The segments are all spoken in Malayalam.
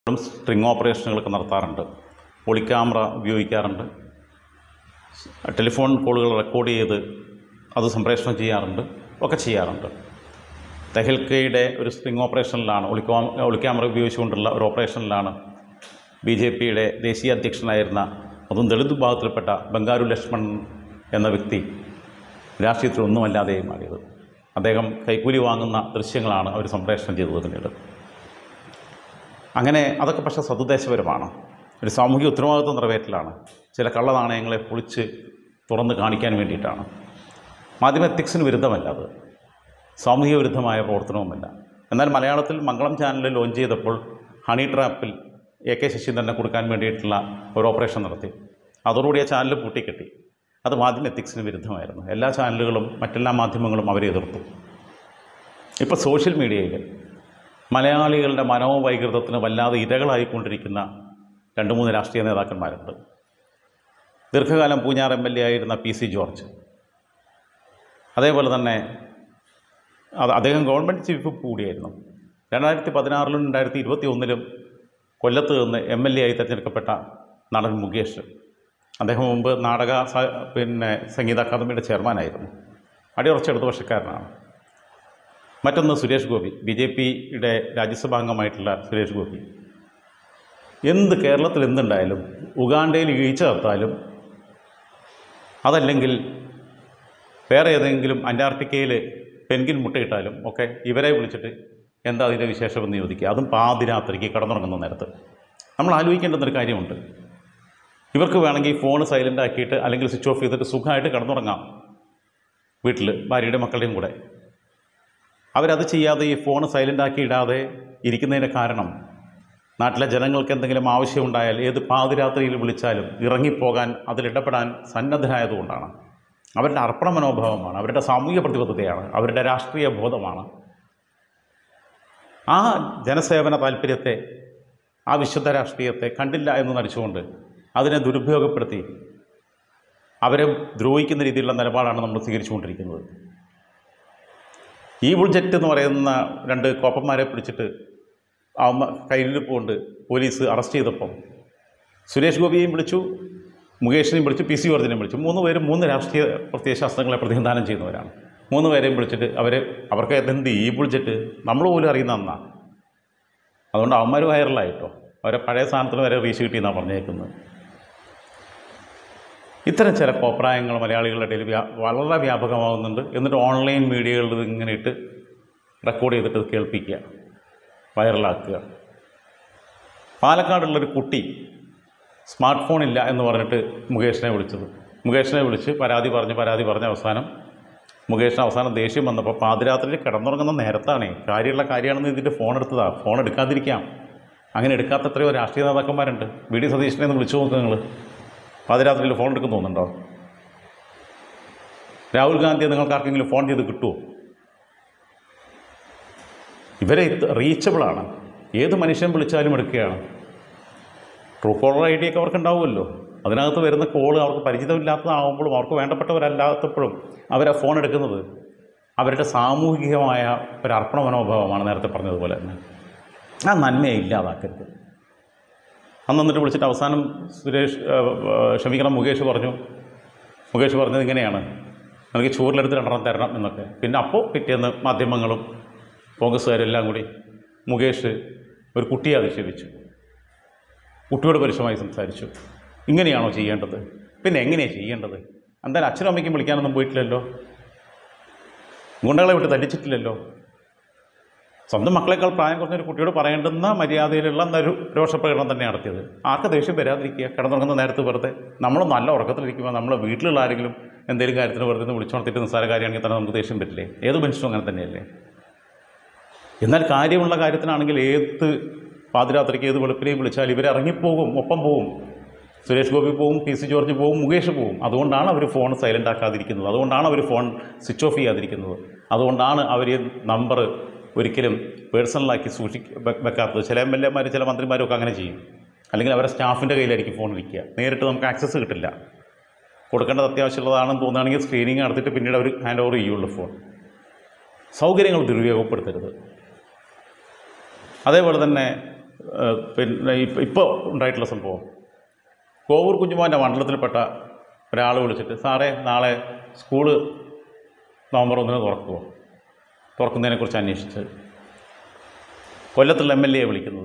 സ്ട്രിങ് ഓപ്പറേഷനുകളൊക്കെ നടത്താറുണ്ട് ഒളിക്യാമറ ഉപയോഗിക്കാറുണ്ട് ടെലിഫോൺ കോളുകൾ റെക്കോർഡ് ചെയ്ത് അത് സംപ്രേഷണം ചെയ്യാറുണ്ട് ഒക്കെ ചെയ്യാറുണ്ട് തെഹൽക്കയുടെ ഒരു സ്ട്രിങ് ഓപ്പറേഷനിലാണ് ഒളിക്യാ ഒളിക്യാമറ ഉപയോഗിച്ചുകൊണ്ടുള്ള ഒരു ഓപ്പറേഷനിലാണ് ബി ജെ പിയുടെ ദേശീയ അധ്യക്ഷനായിരുന്ന അതും ദളിത് വിഭാഗത്തിൽപ്പെട്ട ബംഗാരു ലക്ഷ്മൺ എന്ന വ്യക്തി രാഷ്ട്രീയത്തിൽ ഒന്നുമല്ലാതെയായി മാറിയത് അദ്ദേഹം കൈക്കൂലി വാങ്ങുന്ന ദൃശ്യങ്ങളാണ് അവർ സംപ്രേഷണം ചെയ്തത് പിന്നീട് അങ്ങനെ അതൊക്കെ പക്ഷേ സതുദ്ദേശപരമാണ് ഒരു സാമൂഹിക ഉത്തരവാദിത്വം നിറവേറ്റലാണ് ചില കള്ളനാണയങ്ങളെ പൊളിച്ച് തുറന്ന് കാണിക്കാൻ വേണ്ടിയിട്ടാണ് മാധ്യമ എത്തിക്സിന് വിരുദ്ധമല്ല അത് സാമൂഹിക വിരുദ്ധമായ പ്രവർത്തനവുമല്ല എന്നാൽ മലയാളത്തിൽ മംഗളം ചാനൽ ലോഞ്ച് ചെയ്തപ്പോൾ ഹണി ട്രാപ്പിൽ എ കെ ശശീന്ദ്രനെ കൊടുക്കാൻ വേണ്ടിയിട്ടുള്ള ഒരു ഓപ്പറേഷൻ നടത്തി അതോടുകൂടി ആ ചാനൽ പൂട്ടിക്കെട്ടി അത് മാധ്യമ എത്തിക്സിന് വിരുദ്ധമായിരുന്നു എല്ലാ ചാനലുകളും മറ്റെല്ലാ മാധ്യമങ്ങളും അവരെ എതിർത്തു ഇപ്പോൾ സോഷ്യൽ മീഡിയയിൽ മലയാളികളുടെ മനോവൈകൃതത്തിന് വല്ലാതെ ഇരകളായിക്കൊണ്ടിരിക്കുന്ന രണ്ട് മൂന്ന് രാഷ്ട്രീയ നേതാക്കന്മാരുണ്ട് ദീർഘകാലം പൂഞ്ഞാർ എം എൽ എ ആയിരുന്ന പി സി ജോർജ് അതേപോലെ തന്നെ അത് അദ്ദേഹം ഗവൺമെൻറ് ചീഫ് കൂടിയായിരുന്നു രണ്ടായിരത്തി പതിനാറിലും രണ്ടായിരത്തി ഇരുപത്തി ഒന്നിലും കൊല്ലത്ത് നിന്ന് എം എൽ എ ആയി തിരഞ്ഞെടുക്കപ്പെട്ട നടൻ മുകേഷ് അദ്ദേഹം മുമ്പ് നാടക സ- പിന്നെ സംഗീത അക്കാദമിയുടെ ചെയർമാനായിരുന്നു അടിയുറച്ച ഇടതുപക്ഷക്കാരനാണ് മറ്റൊന്ന് സുരേഷ് ഗോപി ബി ജെ പിയുടെ രാജ്യസഭാംഗമായിട്ടുള്ള സുരേഷ് ഗോപി എന്ത് കേരളത്തിൽ എന്തുണ്ടായാലും ഉഗാണ്ടയിൽ വീഴ്ച നടത്താലും അതല്ലെങ്കിൽ വേറെ ഏതെങ്കിലും അന്റാർട്ടിക്കയിൽ പെൻഗിൻ മുട്ടയിട്ടാലും ഒക്കെ ഇവരെ വിളിച്ചിട്ട് എന്താ അതിൻ്റെ വിശേഷമെന്ന് ചോദിക്കുക അതും പാതിരാത്രിക്ക് കടന്നുറങ്ങുന്ന നേരത്ത് നമ്മൾ ആലോചിക്കേണ്ടുന്നൊരു കാര്യമുണ്ട് ഇവർക്ക് വേണമെങ്കിൽ ഫോൺ സൈലൻ്റ് ആക്കിയിട്ട് അല്ലെങ്കിൽ സ്വിച്ച് ഓഫ് ചെയ്തിട്ട് സുഖമായിട്ട് കിടന്നുറങ്ങാം വീട്ടിൽ ഭാര്യയുടെ മക്കളുടെയും കൂടെ അവരത് ചെയ്യാതെ ഈ ഫോൺ സൈലൻ്റ് ആക്കി ഇടാതെ ഇരിക്കുന്നതിൻ്റെ കാരണം നാട്ടിലെ ജനങ്ങൾക്ക് എന്തെങ്കിലും ആവശ്യമുണ്ടായാൽ ഏത് പാതിരാത്രിയിൽ വിളിച്ചാലും ഇറങ്ങിപ്പോകാൻ അതിലിടപെടാൻ സന്നദ്ധരായതുകൊണ്ടാണ് അവരുടെ അർപ്പണ മനോഭാവമാണ് അവരുടെ സാമൂഹിക പ്രതിബദ്ധതയാണ് അവരുടെ രാഷ്ട്രീയ ബോധമാണ് ആ ജനസേവന താല്പര്യത്തെ ആ വിശുദ്ധ രാഷ്ട്രീയത്തെ കണ്ടില്ല എന്ന് നടിച്ചുകൊണ്ട് അതിനെ ദുരുപയോഗപ്പെടുത്തി അവരെ ദ്രോഹിക്കുന്ന രീതിയിലുള്ള നിലപാടാണ് നമ്മൾ സ്വീകരിച്ചുകൊണ്ടിരിക്കുന്നത് ഈ ബുൾജെറ്റ് എന്ന് പറയുന്ന രണ്ട് കോപ്പന്മാരെ പിടിച്ചിട്ട് ആ കയ്യിലിരിപ്പ് കൊണ്ട് പോലീസ് അറസ്റ്റ് ചെയ്തപ്പം സുരേഷ് ഗോപിയെയും വിളിച്ചു മുകേഷിനെയും വിളിച്ചു പി സി ജോർജിനെയും വിളിച്ചു മൂന്ന് പേരും മൂന്ന് രാഷ്ട്രീയ പ്രത്യയശാസ്ത്രങ്ങളെ പ്രതിനിധാനം ചെയ്യുന്നവരാണ് മൂന്ന് പേരെയും വിളിച്ചിട്ട് അവർ അവർക്ക് എന്ത് ഈ ബുൾജെറ്റ് നമ്മൾ പോലും അറിയുന്ന അന്നാ അതുകൊണ്ട് അവന്മാർ വൈറലായിട്ടോ അവരെ പഴയ സ്ഥാനത്തിന് വരെ റീച്ച് കിട്ടിയെന്നാണ് പറഞ്ഞേക്കുന്നത് ഇത്തരം ചില കോപ്രായങ്ങൾ മലയാളികളുടെ ഇടയിൽ വ്യാ വളരെ വ്യാപകമാകുന്നുണ്ട് എന്നിട്ട് ഓൺലൈൻ മീഡിയകളിൽ ഇത് ഇങ്ങനെ ഇട്ട് റെക്കോർഡ് ചെയ്തിട്ട് ഇത് കേൾപ്പിക്കുക വൈറലാക്കുക പാലക്കാടുള്ളൊരു കുട്ടി സ്മാർട്ട് ഫോൺ ഇല്ല എന്ന് പറഞ്ഞിട്ട് മുകേഷിനെ വിളിച്ചത് മുകേഷിനെ വിളിച്ച് പരാതി പറഞ്ഞ് പരാതി പറഞ്ഞ അവസാനം മുകേഷിന് അവസാനം ദേഷ്യം വന്നപ്പോൾ പാതിരാത്രിയിൽ കിടന്നുറങ്ങുന്ന നേരത്താണേ കാര്യമുള്ള കാര്യമാണെന്ന് ഇതിൻ്റെ ഫോൺ എടുത്തതാണ് ഫോൺ എടുക്കാതിരിക്കാം അങ്ങനെ എടുക്കാത്ത എത്രയോ രാഷ്ട്രീയ നേതാക്കന്മാരുണ്ട് വി ഡി സതീഷിനെ ഒന്ന് വിളിച്ചു നോക്കുക നിങ്ങൾ പാതിരാത്രിയിൽ ഫോൺ എടുക്കും തോന്നുന്നുണ്ടോ രാഹുൽ ഗാന്ധിയെ നിങ്ങൾക്ക് ആർക്കെങ്കിലും ഫോൺ ചെയ്ത് കിട്ടുമോ ഇവരെ റീച്ചബിളാണ് ഏത് മനുഷ്യൻ വിളിച്ചാലും എടുക്കുകയാണ് ട്രൂ കോളർ ഐ ഡി ഒക്കെ അവർക്ക് ഉണ്ടാവുമല്ലോ അതിനകത്ത് വരുന്ന കോൾ അവർക്ക് പരിചിതമില്ലാത്തതാകുമ്പോഴും അവർക്ക് വേണ്ടപ്പെട്ടവരല്ലാത്തപ്പോഴും അവരാ ഫോൺ എടുക്കുന്നത് അവരുടെ സാമൂഹികമായ ഒരു അർപ്പണ മനോഭാവമാണ് നേരത്തെ പറഞ്ഞതുപോലെ തന്നെ ആ നന്മയെ ഇല്ലാതാക്കരുത് അന്ന് എന്നിട്ട് വിളിച്ചിട്ട് അവസാനം സുരേഷ് ആ, ആ, ക്ഷമിക്കണം മുകേഷ് പറഞ്ഞു മുകേഷ് പറഞ്ഞത് ഇങ്ങനെയാണ് എനിക്ക് ചോറിലെടുത്ത് രണ്ടെണ്ണം തരണം എന്നൊക്കെ പിന്നെ അപ്പോൾ പിറ്റേന്ന് മാധ്യമങ്ങളും കോൺഗ്രസ്സുകാരും എല്ലാം കൂടി മുകേഷ് ഒരു കുട്ടിയെ അധിക്ഷേപിച്ചു കുട്ടിയോട് പരുഷമായി സംസാരിച്ചു ഇങ്ങനെയാണോ ചെയ്യേണ്ടത് പിന്നെ എങ്ങനെയാണ് ചെയ്യേണ്ടത് എന്തായാലും അച്ഛനും അമ്മയ്ക്കും വിളിക്കാനൊന്നും പോയിട്ടില്ലല്ലോ ഗുണ്ടകളെ വിട്ട് തല്ലിച്ചിട്ടില്ലല്ലോ സ്വന്തം മക്കളെക്കാൾ പ്രായം കുറഞ്ഞൊരു കുട്ടിയോട് പറയേണ്ടുന്ന മര്യാദയിലുള്ള ഒരു രോഷപ്രകടനം തന്നെ നടത്തിയത് ആർക്ക് ദേഷ്യം വരാതിരിക്കുക കിടന്നുറങ്ങുന്ന നേരത്ത് വെറുതെ നമ്മൾ നല്ല ഉറക്കത്തിലിരിക്കുമ്പോൾ നമ്മളെ വീട്ടിലുള്ള ആരെങ്കിലും എന്തെങ്കിലും കാര്യത്തിന് വെറുതെ ഒന്ന് വിളിച്ചു നടത്തിയിട്ട് നിസ്സാര കാര്യമാണെങ്കിൽ തന്നെ നമുക്ക് ദേഷ്യം പറ്റില്ലേ ഏത് മനുഷ്യനും അങ്ങനെ തന്നെയല്ലേ എന്നാൽ കാര്യമുള്ള കാര്യത്തിനാണെങ്കിൽ ഏത് പാതിരാത്രിക്ക് ഏത് വെളുപ്പിനെയും വിളിച്ചാൽ ഇവർ ഇറങ്ങിപ്പോകും ഒപ്പം പോവും സുരേഷ് ഗോപി പോവും പി സി ജോർജ് പോവും മുകേഷ് പോവും അതുകൊണ്ടാണ് അവർ ഫോൺ സൈലൻ്റ് ആക്കാതിരിക്കുന്നത് അതുകൊണ്ടാണ് അവർ ഫോൺ സ്വിച്ച് ഓഫ് ചെയ്യാതിരിക്കുന്നത് അതുകൊണ്ടാണ് അവർ നമ്പർ ഒരിക്കലും പേഴ്സണലാക്കി സൂക്ഷി വെ- വെക്കാത്തത് ചില എം എൽ എമാർ ചില മന്ത്രിമാരും ഒക്കെ അങ്ങനെ ചെയ്യും അല്ലെങ്കിൽ അവരുടെ സ്റ്റാഫിൻ്റെ കയ്യിലായിരിക്കും ഫോൺ ഇരിക്കുക നേരിട്ട് നമുക്ക് ആക്സസ് കിട്ടില്ല കൊടുക്കേണ്ടത് അത്യാവശ്യമുള്ളതാണെന്ന് തോന്നുകയാണെങ്കിൽ സ്ക്രീനിങ് നടത്തിയിട്ട് പിന്നീട് അവർ ഹാൻഡ് ഓവർ ചെയ്യുള്ളൂ ഫോൺ സൗകര്യങ്ങൾ ദുരുപയോഗപ്പെടുത്തരുത് അതേപോലെ തന്നെ ഏഹ്, പിന്നെ ഇപ്പം ഇപ്പോൾ ഉണ്ടായിട്ടുള്ള സംഭവം കോവൂർ കുഞ്ഞുമോൻ്റെ മണ്ഡലത്തിൽപ്പെട്ട ഒരാൾ വിളിച്ചിട്ട് സാറേ നാളെ സ്കൂള് നവംബർ ഒന്നിന് തുറക്കുമോ തുറക്കുന്നതിനെക്കുറിച്ച് അന്വേഷിച്ച് കൊല്ലത്തുള്ള എം എൽ എയെ വിളിക്കുന്നത്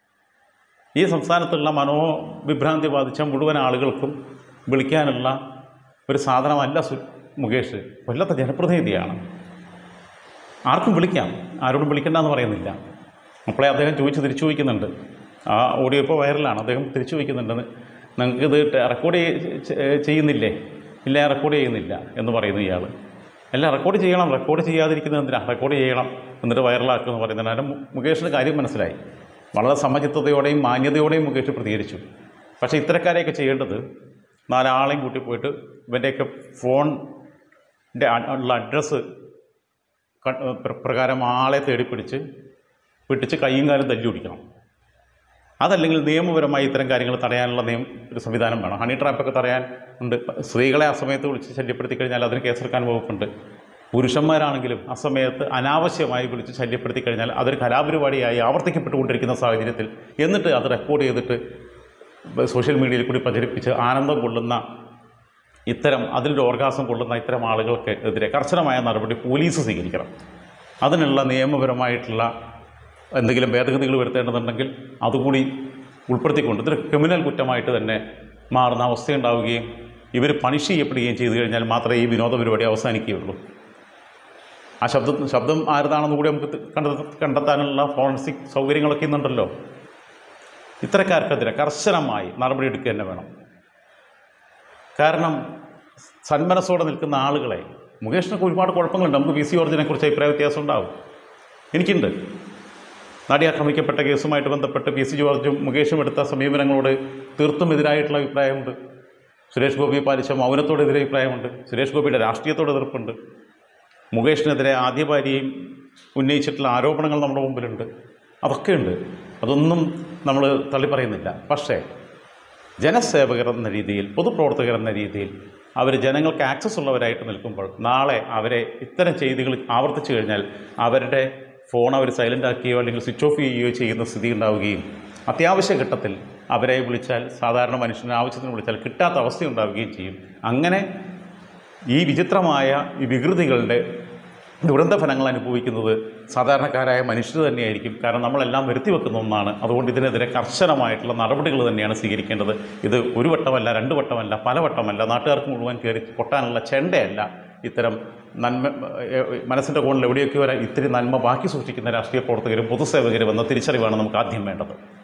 ഈ സംസ്ഥാനത്തുള്ള മനോവിഭ്രാന്തി ബാധിച്ച മുഴുവൻ ആളുകൾക്കും വിളിക്കാനുള്ള ഒരു സാധനമല്ല സു മുകേഷ് കൊല്ലത്തെ ജനപ്രതിനിധിയാണ് ആർക്കും വിളിക്കാം ആരോടും വിളിക്കണ്ടെന്ന് പറയുന്നില്ല അപ്പോഴേ അദ്ദേഹം ചോദിച്ച് തിരിച്ചു ചോദിക്കുന്നുണ്ട് ആ ഓഡിയോ ഇപ്പോൾ വൈറലാണ് അദ്ദേഹം തിരിച്ചു ചോദിക്കുന്നുണ്ട് നിങ്ങൾക്കിത് റെക്കോർഡ് ചെയ്യുന്നില്ലേ ഇല്ല റെക്കോർഡ് ചെയ്യുന്നില്ല എന്ന് പറയുന്നു ഇയാൾ അല്ല റെക്കോർഡ് ചെയ്യണം റെക്കോർഡ് ചെയ്യാതിരിക്കുന്നത് എന്തിനാ റെക്കോർഡ് ചെയ്യണം എന്നിട്ട് വൈറലാക്കുക എന്ന് പറയുന്നത് കാരണം മുകേഷിന് കാര്യം മനസ്സിലായി വളരെ സമചിത്തതയോടെയും മാന്യതയോടെയും മുകേഷ് പ്രതികരിച്ചു പക്ഷേ ഇത്തരക്കാരെയൊക്കെ ചെയ്യേണ്ടത് നാലാളെയും കൂട്ടി പോയിട്ട് ഇവൻ്റെയൊക്കെ ഫോണിൻ്റെ ഉള്ള അഡ്രസ്സ് ക- പ്ര- പ്രകാരം ആളെ തേടിപ്പിടിച്ച് പിടിച്ച് കൈയും കാലും തല്ലി പിടിക്കണം അതല്ലെങ്കിൽ നിയമപരമായി ഇത്തരം കാര്യങ്ങൾ തടയാനുള്ള നിയമ ഒരു സംവിധാനം വേണം ഹണി ട്രാപ്പൊക്കെ തടയാൻ ഉണ്ട് സ്ത്രീകളെ ആ സമയത്ത് വിളിച്ച് ശല്യപ്പെടുത്തി കഴിഞ്ഞാൽ അതിന് കേസെടുക്കാൻ വകുപ്പുണ്ട് പുരുഷന്മാരാണെങ്കിലും ആ സമയത്ത് അനാവശ്യമായി വിളിച്ച് ശല്യപ്പെടുത്തി കഴിഞ്ഞാൽ അതൊരു കലാപരിപാടിയായി ആവർത്തിക്കപ്പെട്ടുകൊണ്ടിരിക്കുന്ന സാഹചര്യത്തിൽ എന്നിട്ട് അത് റെക്കോർഡ് ചെയ്തിട്ട് സോഷ്യൽ മീഡിയയിൽ കൂടി പ്രചരിപ്പിച്ച് ആനന്ദം കൊള്ളുന്ന ഇത്തരം അതിലൊരു ഓർഗാസം കൊള്ളുന്ന ഇത്തരം ആളുകൾക്ക് എതിരെ കർശനമായ നടപടി പോലീസ് സ്വീകരിക്കണം അതിനുള്ള നിയമപരമായിട്ടുള്ള എന്തെങ്കിലും ഭേദഗതികൾ വരുത്തേണ്ടതുണ്ടെങ്കിൽ അതുകൂടി ഉൾപ്പെടുത്തിക്കൊണ്ട് ഇതൊരു ക്രിമിനൽ കുറ്റമായിട്ട് തന്നെ മാറുന്ന അവസ്ഥയുണ്ടാവുകയും ഇവർ പണിഷ് ചെയ്യപ്പെടുകയും ചെയ്തു കഴിഞ്ഞാൽ മാത്രമേ ഈ വിനോദ പരിപാടി അവസാനിക്കുകയുള്ളൂ ആ ശബ്ദം ശബ്ദം ആരുതാണെന്ന് കൂടി നമുക്ക് കണ്ടെത്ത കണ്ടെത്താനുള്ള ഫോറൻസിക് സൗകര്യങ്ങളൊക്കെ ഇന്നുണ്ടല്ലോ ഇത്തരക്കാർക്കെതിരെ കർശനമായി നടപടിയെടുക്കുക തന്നെ വേണം കാരണം സന്മനസ്സോടെ നിൽക്കുന്ന ആളുകളെ മുകേഷിനൊക്കെ ഒരുപാട് കുഴപ്പങ്ങളുണ്ട് നമുക്ക് പി സി ജോർജിനെ കുറിച്ച് അഭിപ്രായ വ്യത്യാസം ഉണ്ടാവും എനിക്കുണ്ട് നടി ആക്രമിക്കപ്പെട്ട കേസുമായിട്ട് ബന്ധപ്പെട്ട് പി സി ജോർജും മുകേഷും എടുത്ത സമീപനങ്ങളോട് തീർത്തും എതിരായിട്ടുള്ള അഭിപ്രായമുണ്ട് സുരേഷ് ഗോപി പാലിച്ച മൗനത്തോടെതിരെ അഭിപ്രായമുണ്ട് സുരേഷ് ഗോപിയുടെ രാഷ്ട്രീയത്തോട് എതിർപ്പുണ്ട് മുകേഷിനെതിരെ ആദ്യ ഭാര്യയും ഉന്നയിച്ചിട്ടുള്ള ആരോപണങ്ങൾ നമ്മുടെ മുമ്പിലുണ്ട് അതൊക്കെയുണ്ട് അതൊന്നും നമ്മൾ തള്ളിപ്പറയുന്നില്ല പക്ഷേ ജനസേവകർ എന്ന രീതിയിൽ പൊതുപ്രവർത്തകർ എന്ന രീതിയിൽ അവർ ജനങ്ങൾക്ക് ആക്സസ് ഉള്ളവരായിട്ട് നിൽക്കുമ്പോൾ നാളെ അവരെ ഇത്തരം ചെയ്തികൾ ആവർത്തിച്ചു കഴിഞ്ഞാൽ അവരുടെ ഫോൺ അവർ സൈലൻ്റ് ആക്കുകയോ അല്ലെങ്കിൽ സ്വിച്ച് ഓഫ് ചെയ്യുകയോ ചെയ്യുന്ന സ്ഥിതി ഉണ്ടാവുകയും അത്യാവശ്യ ഘട്ടത്തിൽ അവരെ വിളിച്ചാൽ സാധാരണ മനുഷ്യന് ആവശ്യത്തിന് വിളിച്ചാൽ കിട്ടാത്ത അവസ്ഥ ഉണ്ടാവുകയും ചെയ്യും അങ്ങനെ ഈ വിചിത്രമായ ഈ വികൃതികളുടെ ദുരന്ത ഫലങ്ങൾ അനുഭവിക്കുന്നത് സാധാരണക്കാരായ മനുഷ്യർ തന്നെയായിരിക്കും കാരണം നമ്മളെല്ലാം വരുത്തി വെക്കുന്ന ഒന്നാണ് അതുകൊണ്ട് ഇതിനെതിരെ കർശനമായിട്ടുള്ള നടപടികൾ തന്നെയാണ് സ്വീകരിക്കേണ്ടത് ഇത് ഒരു വട്ടമല്ല രണ്ട് വട്ടമല്ല പല വട്ടമല്ല നാട്ടുകാർക്ക് മുഴുവൻ കയറി പൊട്ടാനുള്ള ചെണ്ടയല്ല ഇത്തരം നന്മ ഏ, മനസ്സിൻ്റെ കോണിൽ എവിടെയൊക്കെയോ ഒരു ഇത്തിരി നന്മ ബാക്കി സൂക്ഷിക്കുന്ന രാഷ്ട്രീയ പ്രവർത്തകരും പൊതുസേവകരും എന്ന തിരിച്ചറിവാണ് നമുക്ക് ആദ്യം വേണ്ടത്